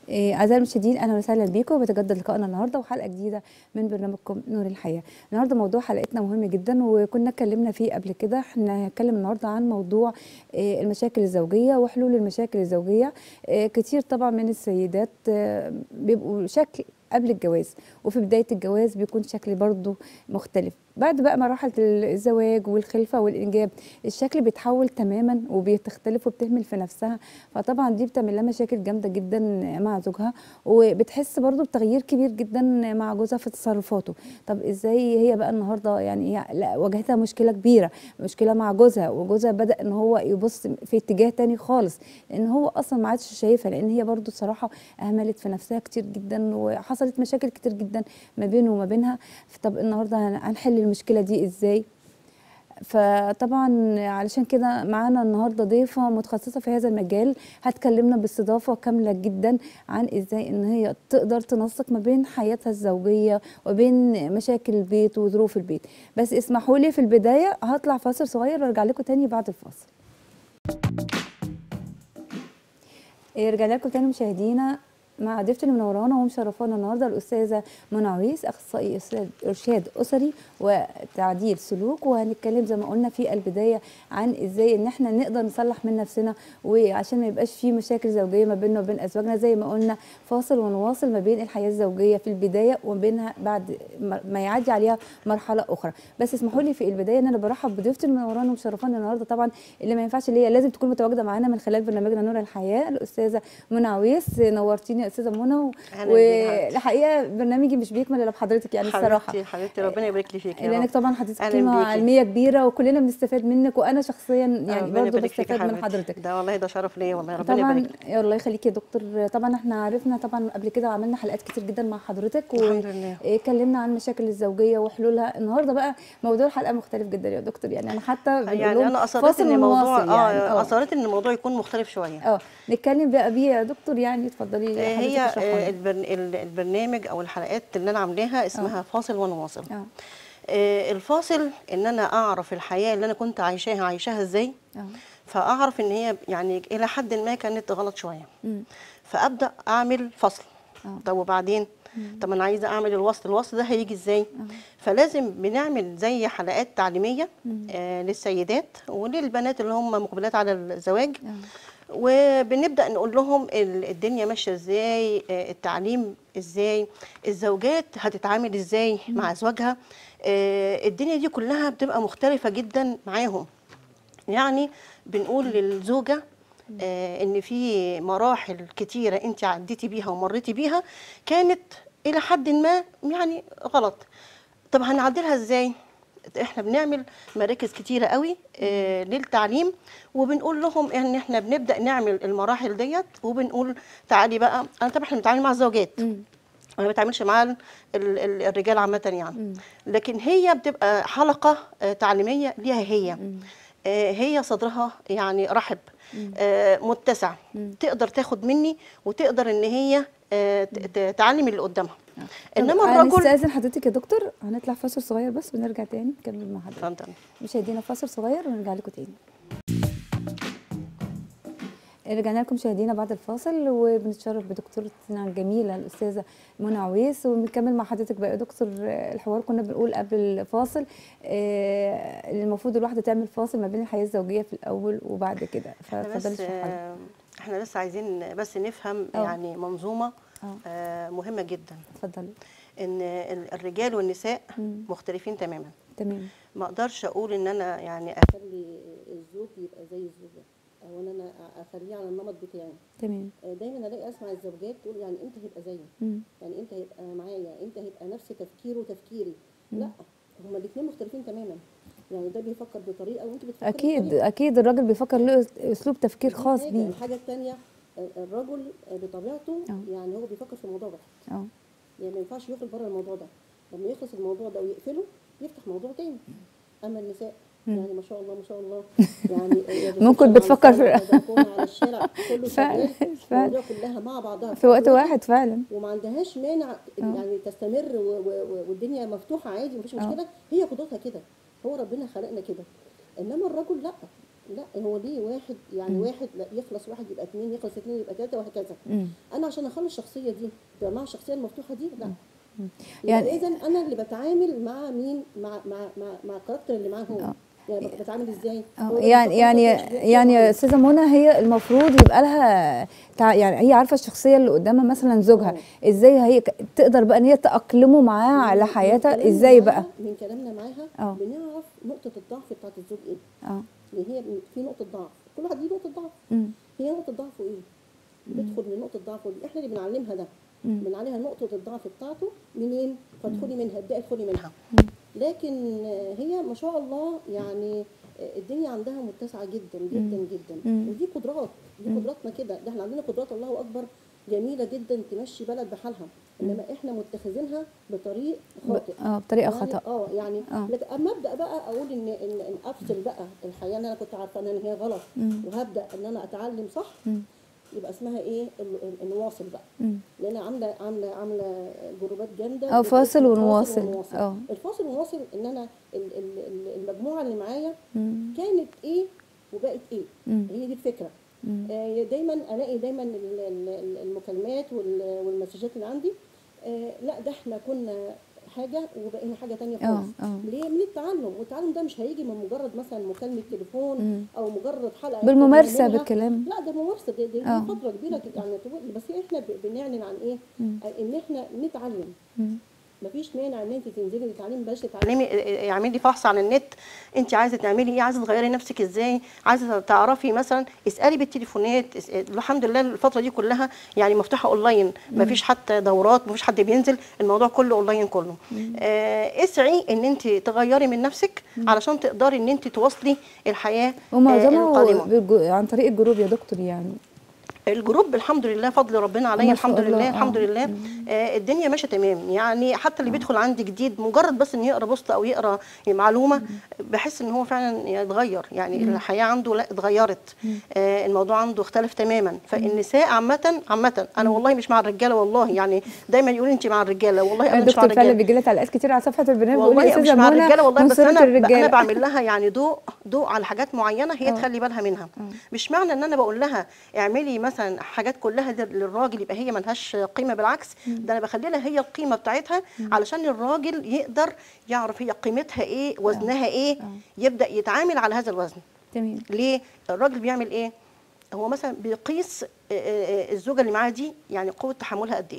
إيه، أعزائي المشاهدين أهلا وسهلا بيكم بتجدد لقائنا النهارده وحلقة جديدة من برنامجكم نور الحياة. النهارده موضوع حلقتنا مهم جدا وكنا اتكلمنا فيه قبل كده، احنا هنتكلم النهارده عن موضوع إيه، المشاكل الزوجية وحلول المشاكل الزوجية. إيه، كتير طبعا من السيدات آه، بيبقوا شكل قبل الجواز وفي بداية الجواز بيكون شكل برضه مختلف بعد بقى مراحل الزواج والخلفة والإنجاب الشكل بيتحول تماما وبتختلف وبتهمل في نفسها فطبعا دي بتعمل لها مشاكل جامدة جدا مع زوجها وبتحس برضه بتغيير كبير جدا مع جوزها في تصرفاته طب ازاي هي بقى النهارده يعني هي لا واجهتها مشكلة كبيرة مشكلة مع جوزها وجوزها بدأ ان هو يبص في اتجاه تاني خالص لان هو اصلا ما عادش شايفها لان هي برضه صراحة اهملت في نفسها كتير جدا وحصلت مشاكل كتير جدا ما بينه وما بينها طب النهارده هن- هنحل المشكله دي ازاي فطبعا علشان كده معانا النهارده ضيفه متخصصه في هذا المجال هتكلمنا باستضافه كامله جدا عن ازاي ان هي تقدر تنسق ما بين حياتها الزوجيه وبين مشاكل البيت وظروف البيت بس اسمحوا لي في البدايه هطلع فاصل صغير وارجع لكم تاني بعد الفاصل إيه، رجعنا لكم تاني مشاهدينا مع ضيفتي اللي منورانا ومشرفانا النهارده الاستاذه منى عويس اخصائي إرشاد- ارشاد اسري وتعديل سلوك وهنتكلم زي ما قلنا في البدايه عن ازاي ان احنا نقدر نصلح من نفسنا وعشان ما يبقاش في مشاكل زوجيه ما بيننا وبين ازواجنا زي ما قلنا فاصل ونواصل ما بين الحياه الزوجيه في البدايه وبينها بعد ما يعدي عليها مرحله اخرى بس اسمحوا لي في البدايه ان انا برحب بضيفتي اللي منورانا ومشرفانا النهارده طبعا اللي ما ينفعش اللي هي لازم تكون متواجده معانا من خلال برنامجنا نور الحياه الاستاذه منى عويس نورتيني يا استاذه منى و- أهلاً بيك حبيبتي. والحقيقه برنامجي مش بيكمل الا بحضرتك يعني الصراحه حبيبتي حبيبتي ربنا يبارك لي فيك يا لانك رب طبعا حضرتك أهلاً قيمه بيكي. علميه كبيره وكلنا بنستفاد منك وانا شخصيا يعني ربنا برضه يبارك فيك يا بستفاد من حبيبتي. حضرتك ده والله ده شرف ليا والله ربنا طبعا يبارك لك يا الله يخليك يا دكتور طبعا احنا عرفنا طبعا قبل كده عملنا حلقات كتير جدا مع حضرتك الحمد لله. واتكلمنا عن المشاكل الزوجيه وحلولها النهارده بقى موضوع الحلقه مختلف جدا يا دكتور يعني انا حتى بنقول يعني لهم انا اصريت فاصل ان الموضوع ونواصل يعني اه اصريت ان الموضوع يكون مختلف شويه اه نتكلم بقى بيه يا دكتور يعني اتفضلي آه، حضرتك هي اشرحها آه، لنا. البرن- ال- البرنامج او الحلقات اللي انا عاملاها اسمها فاصل ونواصل اه آه، الفاصل ان انا اعرف الحياه اللي انا كنت عايشاها عايشاها ازاي اه فاعرف ان هي يعني الى حد ما كانت غلط شويه مم. فابدا اعمل فصل آه. طب وبعدين طب انا عايزه اعمل الوصل الوصل ده هيجي ازاي فلازم بنعمل زي حلقات تعليميه آه للسيدات وللبنات اللي هم مقبلات على الزواج آه. وبنبدا نقول لهم ال- الدنيا ماشيه ازاي آه، التعليم ازاي الزوجات هتتعامل ازاي مع ازواجها آه، الدنيا دي كلها بتبقى مختلفه جدا معاهم يعني بنقول للزوجه آه، ان في مراحل كتيره انت عديتي بيها ومريتي بيها كانت الى حد ما يعني غلط طب هنعدلها ازاي احنا بنعمل مراكز كتيره قوي آه للتعليم وبنقول لهم ان احنا بنبدا نعمل المراحل ديت وبنقول تعالي بقى انا طبعا احنا بنتعامل مع الزوجات مم. ما بتعاملش مع ال- ال- ال- الرجال عامه يعني لكن هي بتبقى حلقه آه، تعليميه ليها هي آه، هي صدرها يعني رحب آه، متسع تقدر تاخد مني وتقدر ان هي آه، ت- ت- تعلم اللي قدامها انما طب الرجل هنستأذن حضرتك يا دكتور هنطلع فاصل صغير بس ونرجع تاني نكمل مع حضرتك فهمت أنا. مشاهدينا فاصل صغير ونرجع لكم تاني رجعنا لكم مشاهدينا بعد الفاصل وبنتشرف بدكتورتنا الجميله الاستاذه منى عويس وبنكمل مع حضرتك بقى يا دكتور آه، الحوار كنا بنقول قبل الفاصل آه، اللي المفروض الواحده تعمل فاصل ما بين الحياه الزوجيه في الاول وبعد كده احنا فاتفضلي بس اشرحي لنا. آه، احنا بس عايزين بس نفهم أه. يعني منظومه اه آه، مهمه جدا اتفضلي ان ال- الرجال والنساء مم. مختلفين تماما تمام ما اقدرش اقول ان انا يعني اخلي الزوج يبقى زي الزوجه او ان انا اخليه على النمط بتاعي تمام دايما الاقي اسمع الزوجات تقول يعني امتى هيبقى زيي مم. يعني امتى هيبقى معايا امتى هيبقى نفس تفكيره وتفكيري لا هما الاثنين مختلفين تماما يعني ده بيفكر بطريقه وانت بتفكري اكيد بطريقة. اكيد الراجل بيفكر له اسلوب تفكير دي خاص حاجة. بيه الحاجه الثانيه الرجل بطبيعته أه. يعني هو بيفكر في موضوع واحد اه يعني ما ينفعش يخرج بره الموضوع ده لما يخلص الموضوع ده ويقفله يفتح موضوع تاني اما النساء يعني ما شاء الله ما شاء الله يعني يا ممكن ريسبشن بتفكر على في- السلة، على الشارع كله فعلا، شغال فعلا. المواضيع كلها مع بعضها في وقت واحد فعلا وما عندهاش مانع يعني تستمر و- و- و- والدنيا مفتوحه عادي مفيش مشكله هي قدرتها كده هو ربنا خلقنا كده انما الرجل لا لا هو ليه واحد يعني واحد لا يخلص واحد يبقى اثنين يخلص اثنين يبقى ثلاثه وهكذا مم. انا عشان اخلي الشخصيه دي تبقى مع الشخصيه المفتوحه دي لا يعني- يعني اذا انا اللي بتعامل مع مين مع مع مع, مع الكاركتر اللي معاه هو آه. يعني بتعامل ازاي آه، هو يعني بيفكر يعني بطريقة يعني معينة. استاذه منى هي المفروض يبقى لها تع... يعني هي عارفه الشخصيه اللي قدامها مثلا زوجها ازاي هي ك- تقدر بقى ان هي تاقلمه معاه على من حياتها كلامنا ازاي معاها- بقى من كلامنا معاها آه. بنعرف نقطه الضعف بتاعت الزوج ايه اه لان هي في نقطه ضعف كل واحد ليه نقطه ضعف مم. هي نقطه ضعفه ايه بتدخل من نقطه ضعفه دي احنا اللي بنعلمها ده مم. بنعلمها نقطه الضعف بتاعته منين فادخلي منها ابداي ادخلي منها لكن آه، هي ما شاء الله يعني آه، الدنيا عندها متسعه جدا جدا جدا مم. ودي قدرات دي قدراتنا كده ده احنا عندنا قدرات الله اكبر جميله جدا تمشي بلد بحالها انما احنا متخذينها بطريق خاطئ اه بطريقه يعني خطا اه يعني آه. لكن اما ابدا بقى اقول ان ان, إن افصل بقى الحياه اللي انا كنت عارفه ان هي غلط مم. وهبدا ان انا اتعلم صح مم. يبقى اسمها ايه ال- ال- نواصل بقى مم. لان عامله عامله عامله جروبات جامده اه فاصل بتقول ونواصل. ونواصل. اه. الفاصل ونواصل ان انا ال- ال- ال- المجموعه اللي معايا مم. كانت ايه وبقت ايه مم. هي دي الفكره مم. آه، دايما الاقي دايما ال- ال- المكالمات وال- والمسجات اللي عندي آه، لا ده احنا كنا حاجه وبقينا حاجه تانية اه خالص اه ليه من التعلم والتعلم ده مش هيجي من مجرد مثلا مكالمه تليفون مم. او مجرد حلقه إحنا بالممارسه بنعملها. بالكلام لا ده ممارسه دي, دي, دي آه. فتره كبيره كده يعني طول- بس احنا ب- بنعلن عن ايه؟ مم. ان احنا نتعلم مم. مفيش مانع ان انت تنزلي تتعلمي بلاش تتعلمي اعملي فحص على النت انت عايزه تعملي ايه عايزه تغيري نفسك ازاي عايزه تعرفي مثلا اسالي بالتليفونات اس- الحمد لله الفتره دي كلها يعني مفتوحه اونلاين مفيش حتى دورات مفيش حد بينزل الموضوع كله اونلاين كله آه اسعي ان انت تغيري من نفسك علشان تقدري ان انت تواصلي الحياه آه ومعظمه القادمه بالجو- عن طريق الجروب يا دكتور يعني الجروب الحمد لله فضل ربنا عليا ما شاء الحمد الله، لله آه. الحمد لله آه الدنيا ماشيه تمام يعني حتى اللي بيدخل عندي جديد مجرد بس انه يقرا بوست او يقرا معلومه بحس ان هو فعلا يتغير يعني الحياه عنده لا اتغيرت آه الموضوع عنده اختلف تماما فالنساء عامه عامه انا والله مش مع الرجاله والله يعني دايما يقولوا انت مع الرجاله والله انا مش مع الدكتور فعلا الرجاله بيجي لها تعليقات كتير على صفحه البرنامج بيقول لي والله مش استاذه مع منى الرجاله والله بس منصرة انا انا الرجاله بعمل لها يعني ضوء ضوء على حاجات معينه هي آه. تخلي بالها منها مش معنى ان انا بقول لها اعملي مثلا حاجات كلها دي للراجل يبقى هي ملهاش قيمه بالعكس ده انا بخلي لها هي القيمه بتاعتها علشان الراجل يقدر يعرف هي قيمتها ايه وزنها ايه يبدا يتعامل على هذا الوزن تمام ليه الراجل بيعمل ايه هو مثلا بيقيس آه، آه، الزوجه اللي معاه دي يعني قوه تحملها قد ايه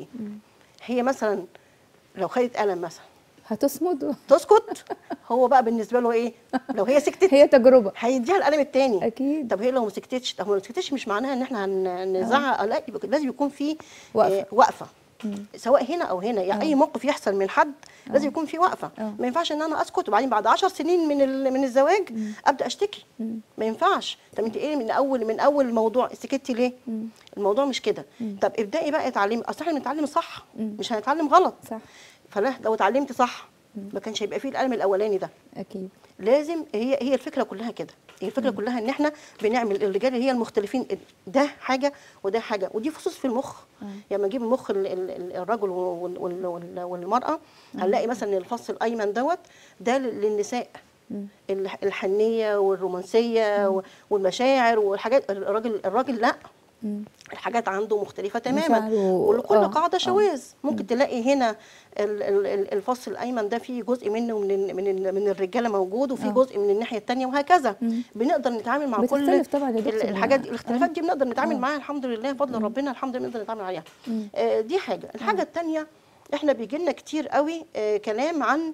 هي مثلا لو خدت قلم مثلا هتصمد تسكت هو بقى بالنسبه له ايه لو هي سكتت هي تجربه هيديها القلم التاني اكيد طب هي لو ما سكتتش طب ما سكتتش مش معناها ان احنا هنزعق لا يبقى لازم يكون في وقفة. آه، وقفه سواء هنا او هنا يعني آه. اي موقف يحصل من حد لازم يكون في وقفه آه. ما ينفعش ان انا اسكت وبعدين بعد 10 سنين من ال- من الزواج ابدا اشتكي ما ينفعش طب انت ايه من اول من اول الموضوع سكتي ليه الموضوع مش كده طب ابداي بقى اتعلمي اصل احنا بنتعلم صح مش هنتعلم غلط صح فلا لو اتعلمت صح ما كانش هيبقى فيه القلم الاولاني ده اكيد لازم هي هي الفكره كلها كده هي الفكره كلها ان احنا بنعمل الرجال هي المختلفين ده حاجه وده حاجه ودي فصوص في المخ يعني نجيب مخ ال- ال- ال- الرجل وال- وال- وال- والمراه هنلاقي مثلا الفص الايمن دوت ده لل- للنساء الح- الحنيه والرومانسيه و- والمشاعر والحاجات الراجل الراجل لا مم. الحاجات عنده مختلفة تماما مشاعره- ولكل آه، قاعدة آه. شواذ ممكن تلاقي هنا ال- ال- ال- الفص الأيمن ده فيه جزء منه من ال- من ال- من الرجالة موجود وفي آه. جزء من الناحية التانية وهكذا مم. بنقدر نتعامل مع كل بتختلف طبعا يا ال- دكتور الحاجات دي آه. الاختلافات دي بنقدر نتعامل آه. معاها الحمد لله بفضل ربنا الحمد لله بنقدر نتعامل عليها مم. آه، دي حاجة الحاجة التانية احنا بيجي لنا كتير قوي آه، كلام عن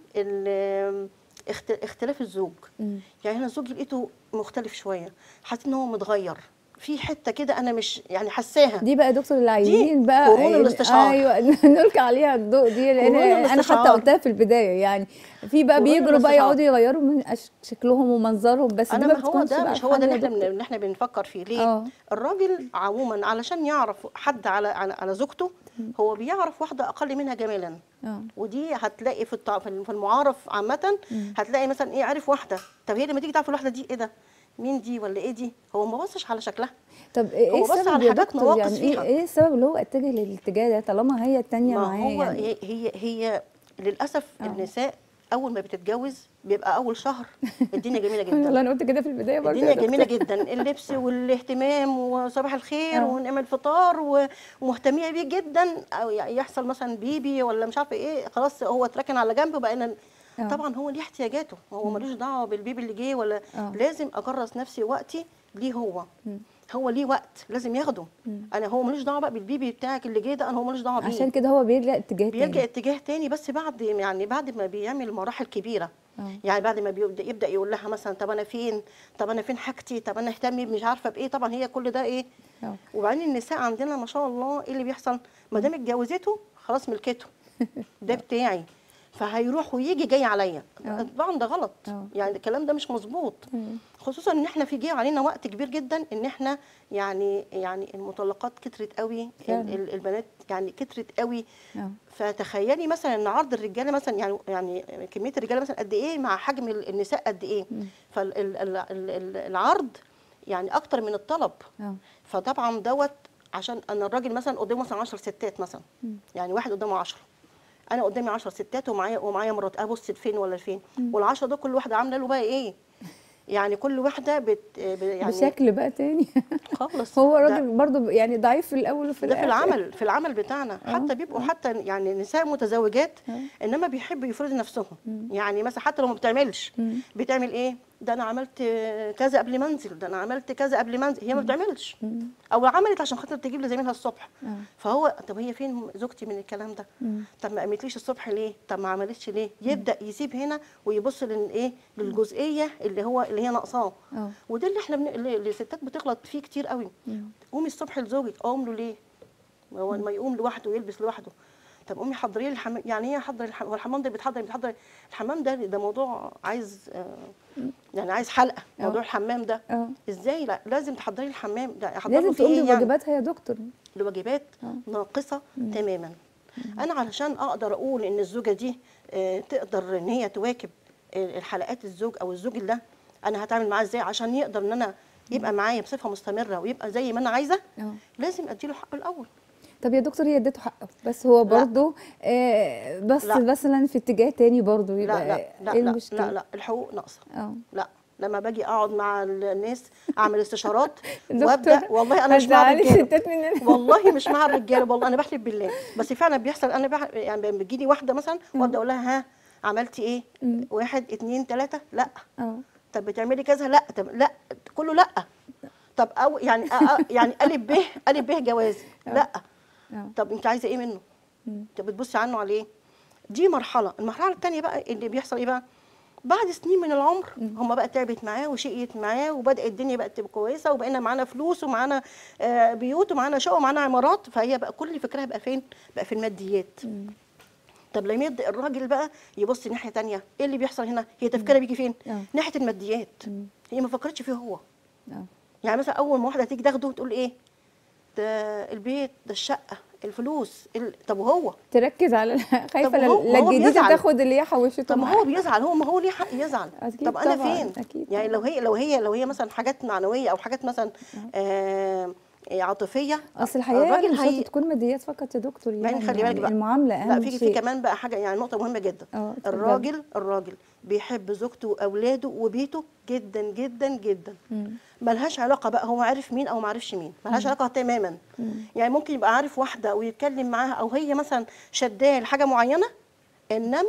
ال- اخت- اختلاف الزوج مم. يعني انا زوجي لقيته مختلف شويه حسيت ان هو متغير في حته كده انا مش يعني حساها دي بقى يا دكتور اللي عايزين بقى قرون الاستشعار. ايوه نلقي عليها الضوء دي لان قرون انا حتى الاستشعار. قلتها في البدايه يعني في بقى قرون بيجروا بقى الاستشعار. يقعدوا يغيروا من أش- شكلهم ومنظرهم بس دي انا ما ما هو بتكونش ده بقى مش هو ده الحل اللي يا احنا دكتور. بن- اللي احنا بنفكر فيه ليه اه الراجل عموما علشان يعرف حد على على, على زوجته هو بيعرف واحده اقل منها جمالا اه ودي هتلاقي في التع- في الم- في المعارف عامه هتلاقي مثلا ايه عارف واحده طب هي لما تيجي تعرف الواحده دي ايه ده مين دي ولا ايه دي هو ما بصش على شكلها طب ايه هو إيه بص السبب على يا حاجات دكتور نواقص يعني ايه فيها. ايه السبب اللي هو اتجه للاتجاه ده طالما هي التانية ما معاه هو يعني هي هي, هي للاسف آه. النساء اول ما بتتجوز بيبقى اول شهر الدنيا جميله جدا والله انا قلت كده في البدايه برضه الدنيا يا دكتور. جميله جدا اللبس والاهتمام وصباح الخير آه. ونعمل فطار و- ومهتميه بيه جدا او ي- يحصل مثلا بيبي ولا مش عارفه ايه خلاص هو اتركن على جنب بقينا آه. طبعا هو ليه احتياجاته هو ملوش دعوه بالبيبي اللي جه ولا آه. لازم اكرس نفسي وقتي ليه هو هو ليه وقت لازم ياخده انا هو ملوش دعوه بقى بالبيبي بتاعك اللي جه ده انا هو ملوش دعوه بيه عشان كده هو بيلجا اتجاه بيلجأ تاني. اتجاه تاني بس بعد يعني بعد ما بيعمل مراحل كبيره آه. يعني بعد ما بيبدا يبدا يقول لها مثلا طب انا فين طب انا فين حاجتي طب انا اهتمي مش عارفه بايه طبعا هي كل ده ايه آه. وبعدين النساء عندنا ما شاء الله ايه اللي بيحصل ما دام اتجوزته خلاص ملكته ده بتاعي فهيروح ويجي جاي عليا آه. طبعا ده غلط آه. يعني الكلام ده مش مظبوط مم. خصوصا ان احنا في جه علينا وقت كبير جدا ان احنا يعني يعني المطلقات كترت قوي فعلا. ال- ال- البنات يعني كترت قوي آه. فتخيلي مثلا ان عرض الرجاله مثلا يعني يعني كميه الرجاله مثلا قد ايه مع حجم ال- النساء قد ايه فالعرض يعني اكتر من الطلب اه فطبعا دوت عشان انا الراجل مثلا قدامه مثلا 10 ستات مثلا يعني واحد قدامه 10 انا قدامي 10 ستات ومعايا ومعايا مرات ابص لفين ولا لفين وال10 دول كل واحده عامله له بقى ايه يعني كل واحده بت ب- يعني بشكل بقى تاني خالص هو ده- راجل برضه يعني ضعيف في الاول وفي ده في الآخر. العمل في العمل بتاعنا حتى بيبقوا حتى يعني نساء متزوجات انما بيحبوا يفرضوا نفسهم يعني مثلا حتى لو ما بتعملش بتعمل ايه ده انا عملت كذا قبل ما انزل ده انا عملت كذا قبل ما انزل هي ما بتعملش او عملت عشان خاطر تجيب لزميلها الصبح آه. فهو طب هي فين زوجتي من الكلام ده طب ما قامتليش الصبح ليه طب ما عملتش ليه يبدا يسيب هنا ويبص للايه للجزئيه اللي هو اللي هي ناقصاه اه وده اللي احنا بن... اللي اللي الستات بتغلط فيه كتير قوي قومي الصبح لزوجك اقوم له ليه ما هو ما يقوم لوحده ويلبس لوحده طب قومي حضري لي الحمام يعني ايه حضر الحمام هو الحمام ده بيتحضر بيتحضر الحمام ده ده موضوع عايز آه يعني عايز حلقه آه. موضوع الحمام ده اه ازاي لا لازم تحضري الحمام ده حضري لازم له فيه تقوم ايه يعني بواجباتها يا دكتور لواجبات ناقصه تماما انا علشان اقدر اقول ان الزوجه دي آه، تقدر ان هي تواكب آه، الحلقات الزوج او الزوج ده انا هتعامل معاه ازاي عشان يقدر ان انا يبقى معايا بصفه مستمره ويبقى زي ما انا عايزه اه لازم اديله حقه الاول طب يا دكتور هي اديته حقه بس هو برضه آه بس لا. مثلا في اتجاه تاني برضه لا يبقى لا ايه لا لا, المشكله لا لا الحقوق ناقصه اه لا لما باجي اقعد مع الناس اعمل استشارات دكتور، وابدا والله انا مش مع هتزعلي الرجاله الستات مننا والله مش مع الرجاله والله انا بحلف بالله بس فعلا بيحصل انا بح... يعني بتجي لي واحده مثلا وابدا اقول لها ها عملتي ايه؟ واحد اتنين تلاته لا اه طب بتعملي كذا لا طب لا كله لا طب او يعني أ... أ... يعني الف ب الف ب جواز لا اه طب انت عايزه ايه منه؟ انت بتبصي عنه على ايه؟ دي مرحله المرحله الثانيه بقى اللي بيحصل ايه بقى؟ بعد سنين من العمر هم بقى تعبت معاه وشقيت معاه وبدات الدنيا بقت تبقى كويسه وبقينا معانا فلوس ومعانا آه، بيوت ومعانا شقق ومعانا عمارات فهي بقى كل فكرها بقى فين؟ بقى في الماديات طب لما يبدا الراجل بقى يبص ناحيه تانية ايه اللي بيحصل هنا؟ هي تفكيرها بيجي فين؟ آه. ناحيه الماديات هي ما فكرتش فيه هو اه يعني مثلا اول ما واحده تيجي تاخده تقول ايه؟ ده البيت ده الشقه الفلوس ال... طب وهو تركز على خايفه طب هو- لا هو الجديده بيزعل. تاخد اللي هي حوشته طب ما معاها. هو بيزعل هو ما هو ليه حق يزعل أكيد طب انا طبعاً، فين أكيد يعني طبعاً. لو هي لو هي لو هي مثلا حاجات معنويه او حاجات مثلا آه عاطفيه اصل الحياه الراجل مش هي- شرط تكون ماديات فقط يا دكتور بعدين يعني, خلي بالك يعني بقى. المعامله اهم لا في في شيء كمان بقى حاجه يعني نقطه مهمه جدا اه اتفضلي. الراجل الراجل بيحب زوجته واولاده وبيته جدا جدا جدا مم. ملهاش علاقه بقى هو عارف مين او ما عارفش مين ملهاش علاقه تماما يعني ممكن يبقى عارف واحده ويتكلم معاها او هي مثلا شداه لحاجه معينه انما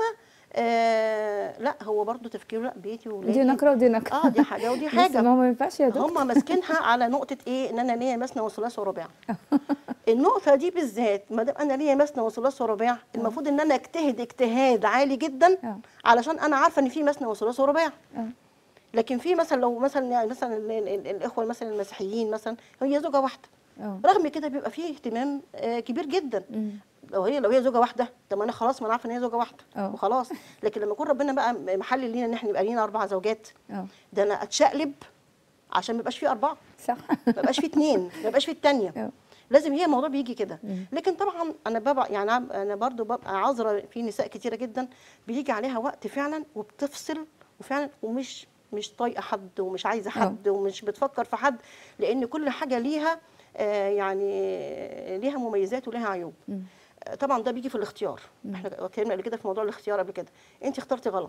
آه لا هو برضو تفكيره لا بيتي وولادي دي نكره ودي نكره اه دي حاجه ودي بس حاجه ما هو ما ينفعش يا دكتور هم ماسكينها على نقطه ايه ان انا ليا مثنى وثلاث ورباع النقطه دي بالذات ما دام انا ليا مثنى وثلاث ورباع المفروض ان انا اجتهد اجتهاد عالي جدا اه علشان انا عارفه ان في مثنى وثلاث ورباع اه لكن في مثلا لو مثلا يعني مثلا ال- ال- ال- الاخوه مثلا المسيحيين مثلا هي زوجه واحده اه رغم كده بيبقى فيه اهتمام آه، كبير جدا مم. لو هي لو هي زوجه واحده طب ما انا خلاص ما انا عارفه ان هي زوجه واحده اه. وخلاص لكن لما يكون ربنا بقى محلل لينا ان احنا يبقى لينا اربع زوجات اه ده انا اتشقلب عشان ما يبقاش فيه اربعه صح ما يبقاش فيه اثنين ما يبقاش فيه الثانيه اه. لازم هي الموضوع بيجي كده مم. لكن طبعا انا ببقى يعني عم- انا برضو ببقى عذره في نساء كتيره جدا بيجي عليها وقت فعلا وبتفصل وفعلا ومش مش طايقه حد ومش عايزه حد ومش بتفكر في حد لان كل حاجه ليها آه، يعني ليها مميزات وليها عيوب مم. طبعا ده بيجي في الاختيار احنا اتكلمنا قبل كده في موضوع الاختيار قبل كده انت اخترتي غلط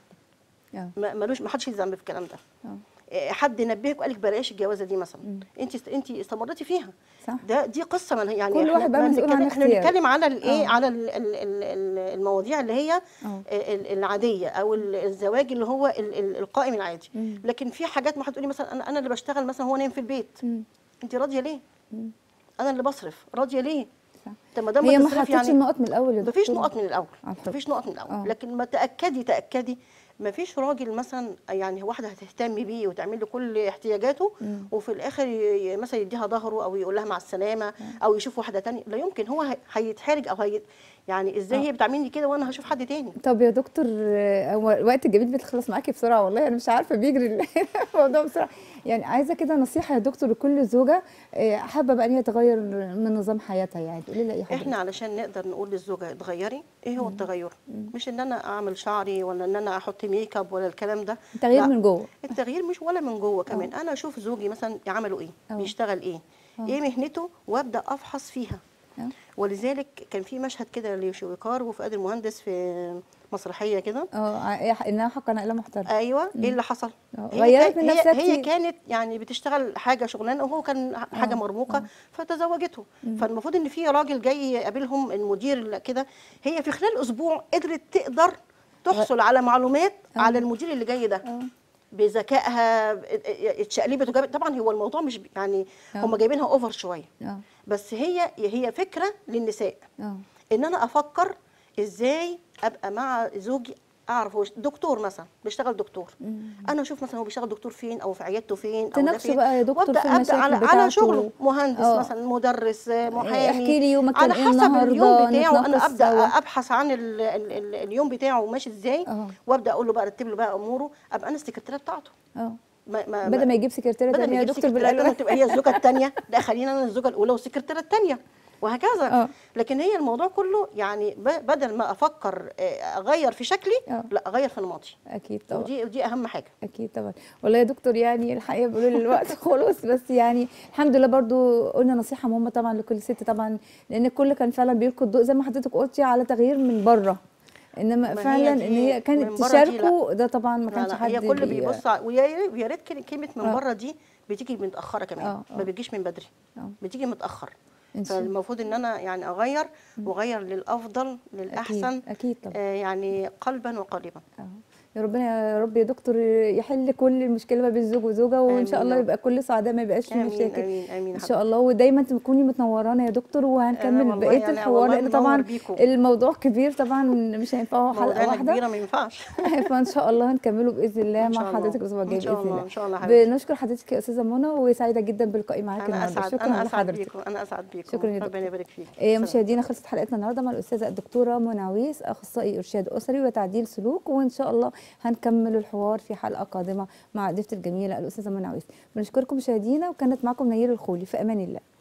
اه ما- ملوش ما حدش يلزم في الكلام ده اه إيه، حد نبهك وقال لك بلاش الجوازه دي مثلا انت است- انت استمرتي فيها صح ده دي قصه من يعني كل إحنا واحد بقى ما مسؤول عن بنتكلم- احنا اختياره. بنتكلم على الايه آه. على ال- ال- ال- ال- المواضيع اللي هي اه ال- العاديه او ال- الزواج اللي هو ال- ال- القائم العادي مم. لكن في حاجات ما هتقولي مثلا انا انا اللي بشتغل مثلا هو نايم في البيت مم. انت راضيه ليه مم. انا اللي بصرف راضيه ليه صح. طب ما دام هي ما تصرفي حطتش يعني النقط من الاول يا مفيش دكتور. نقط من الاول على الحب. مفيش نقط من الاول آه. لكن ما تاكدي تاكدي مفيش راجل مثلا يعني واحده هتهتم بيه وتعمل له كل احتياجاته مم. وفي الاخر ي- مثلا يديها ظهره او يقول لها مع السلامه او يشوف واحده تانية لا يمكن هو هي- هيتحرج او هي يعني ازاي آه. هي بتعاملني كده وانا هشوف حد تاني طب يا دكتور آه، هو الوقت الجميل بيتخلص معاكي بسرعه والله انا مش عارفه بيجري الموضوع بسرعه يعني عايزه كده نصيحه يا دكتور لكل زوجه آه، حابه بقى ان هي تغير من نظام حياتها يعني تقولي لها ايه حضرتك احنا علشان نقدر نقول للزوجه اتغيري ايه هو التغير مش ان انا اعمل شعري ولا ان انا احط ميك اب ولا الكلام ده تغيير لا. من جوه التغيير مش ولا من جوه كمان انا اشوف زوجي مثلا عمله ايه أه. بيشتغل ايه أه. ايه مهنته وابدا افحص فيها آه. ولذلك كان في مشهد كده لشويكار وفؤاد المهندس في مسرحيه كده اه ع- انها حقا عائله محترمه ايوه ايه اللي حصل آه، هي غيرت كان- من هي, نفسها هي كتير. كانت يعني بتشتغل حاجه شغلانه وهو كان ح- حاجه آه، مرموقه آه. فتزوجته فالمفروض ان في راجل جاي يقابلهم المدير اللي كده هي في خلال اسبوع قدرت تقدر تحصل على معلومات آه. على المدير اللي جاي ده اه بذكائها اتشقلبت وجابت طبعا هو الموضوع مش يعني آه. هم جايبينها اوفر شويه اه بس هي هي فكره للنساء اه ان انا افكر ازاي ابقى مع زوجي اعرف هو دكتور مثلا بيشتغل دكتور انا اشوف مثلا هو بيشتغل دكتور فين او في عيادته فين او ده تناقشوا فين بقى يا دكتور وابدا في ابدا المشاكل على بتاعته. على شغله مهندس آه. مثلا مدرس محامي احكي لي يومك على كان ايه حسب اليوم النهارده بتاعه انا نتناقش ابدا سوا. ابحث عن ال ال ال اليوم بتاعه ماشي ازاي اه وابدا اقول له بقى رتب له بقى اموره ابقى انا السكرتيره بتاعته اه ما ما بدل ما يجيب سكرتيره بدل تانية ما يا يجيب دكتور سكرتيرة تانية بالقلم تبقى هي الزوجه الثانيه لا خلينا انا الزوجه الاولى والسكرتيره الثانيه وهكذا اه لكن هي الموضوع كله يعني ب- بدل ما افكر آه، اغير في شكلي اه لا اغير في نمطي اكيد طبعا ودي ودي اهم حاجه اكيد طبعا والله يا دكتور يعني الحقيقه بيقولوا لي الوقت خلص بس يعني الحمد لله برضو قلنا نصيحه مهمه طبعا لكل ست طبعا لان الكل كان فعلا بيلقي الضوء زي ما حضرتك قلتي على تغيير من بره انما ما هي فعلا دي ان هي من كانت بره دي تشاركوا ده طبعا ما لا كانش لا حد هي كل بي- بيبص ع- ويا ريت- ويا ريت كل- كلمه من آه. بره دي بتيجي متاخره كمان آه، آه. ما بتجيش من بدري آه. بتيجي متاخر إن شاء الله. فالمفروض ان انا يعني اغير واغير للافضل للاحسن اكيد اكيد طبعا آه يعني قلبا وقالبا آه. يا ربنا يا رب يا دكتور يحل كل المشكله ما بين الزوج وزوجه وان شاء آمين الله يا رب. يبقى كل سعداء ما يبقاش في امين مشاكل امين امين ان شاء الله ودايما تكوني متنورانا يا دكتور أنا وهنكمل والله بقيه يعني الحوار والله لان منور طبعا بيكم. الموضوع كبير طبعا مش هينفعه حلقه موضوعنا واحده كبيره ما ينفعش فان شاء الله هنكمله باذن الله إن شاء مع الله. حضرتك الاسبوع الجاي إن شاء باذن الله، الله إن شاء الله يا حبيبتي. بنشكر حضرتك يا استاذه منى وسعيده جدا باللقاء معاكي انا النهارده اسعد شكرا انا اسعد لحضرتك بيكم انا اسعد بيكم شكرا يا ربنا دكتور. يبارك فيك إيه، سلام. مشاهدينا خلصت حلقتنا النهارده مع الاستاذه الدكتوره منى عويس اخصائي ارشاد اسري وتعديل سلوك وان شاء الله هنكمل الحوار في حلقه قادمه مع ضيفتي الجميله الاستاذه منى عويس بنشكركم مشاهدينا وكانت معكم نير الخولي في امان الله